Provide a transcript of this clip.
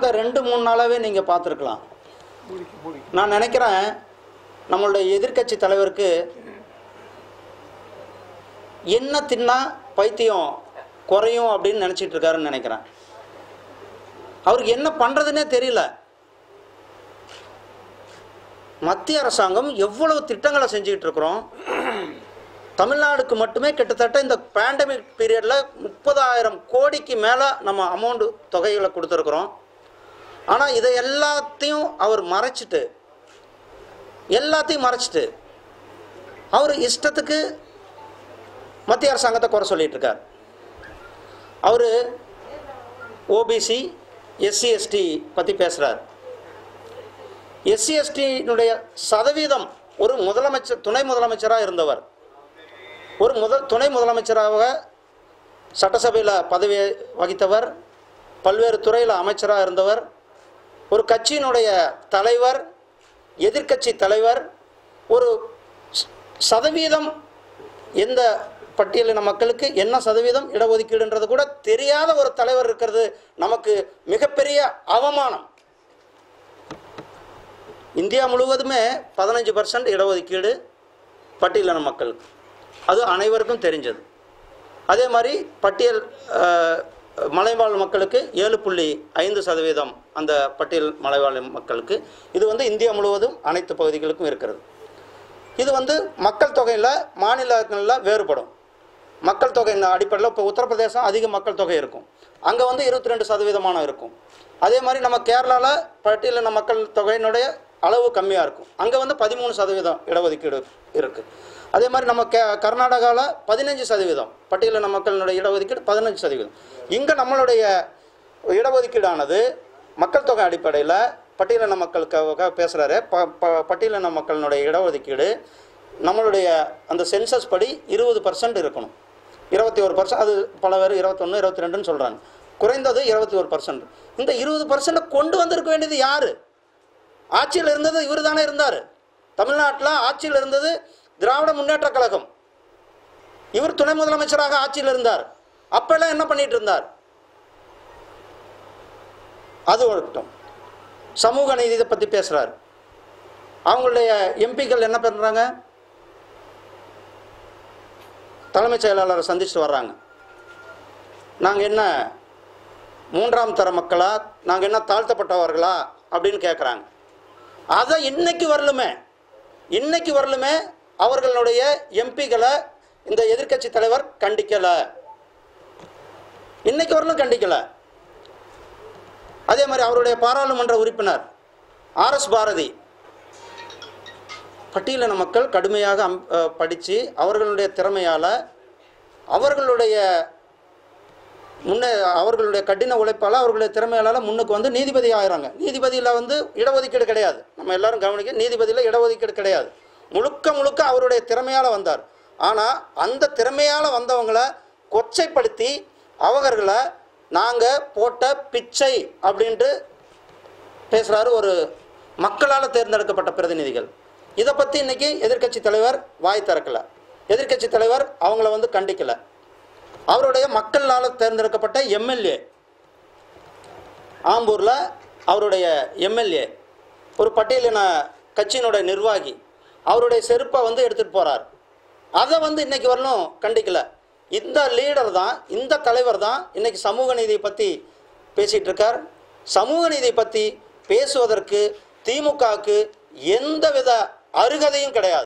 கடந்த ரெண்டு மூணு நாளாகவே நீங்கள் பார்த்துருக்கலாம் நான் நினைக்கிறேன் நம்மளுடைய எதிர்க்கட்சி தலைவருக்கு என்ன தின்னா பைத்தியம் குறையும் அப்படின்னு நினச்சிட்டு இருக்காருன்னு நினைக்கிறேன் அவருக்கு என்ன பண்ணுறதுனே தெரியல மத்திய அரசாங்கம் எவ்வளவு திட்டங்களை செஞ்சுக்கிட்டு இருக்கிறோம் தமிழ்நாடுக்கு மட்டுமே கிட்டத்தட்ட இந்த பேண்டமிக் பீரியடில் முப்பதாயிரம் கோடிக்கு மேலே நம்ம அமௌண்ட் தொகைகளை கொடுத்துருக்குறோம் ஆனால் இதை எல்லாத்தையும் அவர் மறைச்சிட்டு எல்லாத்தையும் மறைச்சிட்டு அவர் இஷ்டத்துக்கு மத்திய அரசாங்கத்தை குறை சொல்லிட்டு இருக்கார் அவர் ஓபிசி எஸ்சி எஸ்டி பற்றி பேசுகிறார் எஸ்சி எஸ்டியினுடைய சதவீதம் ஒரு முதலமைச்சர் துணை முதலமைச்சராக இருந்தவர் ஒரு முதல் துணை முதலமைச்சராக சட்டசபையில் பதவி வகித்தவர் பல்வேறு துறையில் அமைச்சராக இருந்தவர் ஒரு கட்சியினுடைய தலைவர் எதிர்க்கட்சி தலைவர் ஒரு ச- சதவீதம் எந்த பட்டியலின மக்களுக்கு என்ன சதவீதம் இடஒதுக்கீடுன்றது கூட தெரியாத ஒரு தலைவர் இருக்கிறது நமக்கு மிகப்பெரிய அவமானம் இந்தியா முழுவதுமே பதினஞ்சு பர்சன்ட் இடஒதுக்கீடு பட்டியலின மக்களுக்கு அது அனைவருக்கும் தெரிஞ்சது அதே மாதிரி பட்டியல் அஹ், மலைவாழ் மக்களுக்கு ஏழு புள்ளி ஐந்து சதவீதம் அந்த பட்டியல் மலைவாழ் மக்களுக்கு இது வந்து இந்தியா முழுவதும் அனைத்து பகுதிகளுக்கும் இருக்கிறது இது வந்து மக்கள் தொகையில் மாநிலங்களில் வேறுபடும் மக்கள் தொகை அடிப்படையில் இப்போ உத்தரப்பிரதேசம் அதிக மக்கள் தொகை இருக்கும் அங்கே வந்து இருபத்தி ரெண்டு சதவீதமான இருக்கும் அதே மாதிரி நம்ம கேரளாவில் பட்டியலின மக்கள் தொகையினுடைய அளவு கம்மியாக இருக்கும் அங்கே வந்து பதிமூணு சதவீதம் இடஒதுக்கீடு இருக்குது அதே மாதிரி நம்ம கே கர்நாடகாவில் பதினஞ்சு சதவீதம் பட்டியலின மக்களினுடைய இடஒதுக்கீடு பதினஞ்சு சதவீதம் இங்கே நம்மளுடைய இடஒதுக்கீடானது மக்கள் தொகை அடிப்படையில் பட்டியலின மக்களுக்காக பேசுகிறாரு ப ப பட்டியலின மக்களினுடைய இடஒதுக்கீடு நம்மளுடைய அந்த சென்சஸ் படி இருபது பர்சன்ட் இருக்கணும் இருபத்தி ஒரு பர்சன்ட் அது பல பேர் இருபத்தொன்று இருபத்தி ரெண்டுன்னு சொல்கிறாங்க குறைந்தது இருபத்தி ஒரு பர்சன்ட் இந்த இருபது பர்சன்ட் கொண்டு வந்திருக்க வேண்டியது யார் ஆட்சியில் இருந்தது இவர் தானே இருந்தார் தமிழ்நாட்டில் ஆட்சியில் இருந்தது திராவிட முன்னேற்றக் கழகம் இவர் துணை முதலமைச்சராக ஆட்சியில் இருந்தார் அப்பெல்லாம் என்ன பண்ணிட்டு இருந்தார் அது இருக்கட்டும் சமூக நீதியை பற்றி பேசுகிறார் அவங்களுடைய எம்பிக்கள் என்ன பண்ணுறாங்க தலைமைச் செயலாளரை சந்திச்சுட்டு வர்றாங்க நாங்கள் என்ன மூன்றாம் தர மக்களா நாங்கள் என்ன தாழ்த்தப்பட்டவர்களா அப்படின்னு கேட்குறாங்க அதை இன்னைக்கு வரலுமே இன்னைக்கு வரலுமே அவர்களுடைய எம்பிக்களை இந்த எதிர்க்கட்சி தலைவர் கண்டிக்கலை இன்னைக்கு வரலும் கண்டிக்கலை அதே மாதிரி அவருடைய பாராளுமன்ற உறுப்பினர் ஆர்எஸ் பாரதி பட்டியலின மக்கள் கடுமையாக அம் படித்து அவர்களுடைய திறமையால் அவர்களுடைய முன்னே அவர்களுடைய கடின உழைப்பால் அவர்களுடைய திறமையால் முன்னுக்கு வந்து நீதிபதி ஆகிறாங்க நீதிபதியில் வந்து இடஒதுக்கீடு கிடையாது நம்ம எல்லாரும் கவனிக்க நீதிபதியில் இடஒதுக்கீடு கிடையாது முழுக்க முழுக்க அவருடைய திறமையால் வந்தார் ஆனால் அந்த திறமையால் வந்தவங்களை கொச்சைப்படுத்தி அவர்களை நாங்கள் போட்ட பிச்சை அப்படின்ட்டு பேசுகிறாரு ஒரு மக்களால் தேர்ந்தெடுக்கப்பட்ட பிரதிநிதிகள் இதை பற்றி இன்னைக்கு எதிர்க்கட்சி தலைவர் வாய் திறக்கல எதிர்க்கட்சி தலைவர் அவங்கள வந்து கண்டிக்கல அவருடைய மக்களால் தேர்ந்தெடுக்கப்பட்ட எம்எல்ஏ ஆம்பூரில் அவருடைய எம்எல்ஏ ஒரு பட்டியலின கட்சியினுடைய நிர்வாகி அவருடைய செருப்பை வந்து எடுத்துகிட்டு போகிறார் அதை வந்து இன்னைக்கு வரலும் கண்டிக்கல இந்த லீடர் தான் இந்த தலைவர் தான் இன்னைக்கு சமூக நீதியை பற்றி பேசிகிட்டு இருக்கார் சமூக நீதியை பற்றி பேசுவதற்கு திமுகவுக்கு எந்தவித அருகதையும் கிடையாது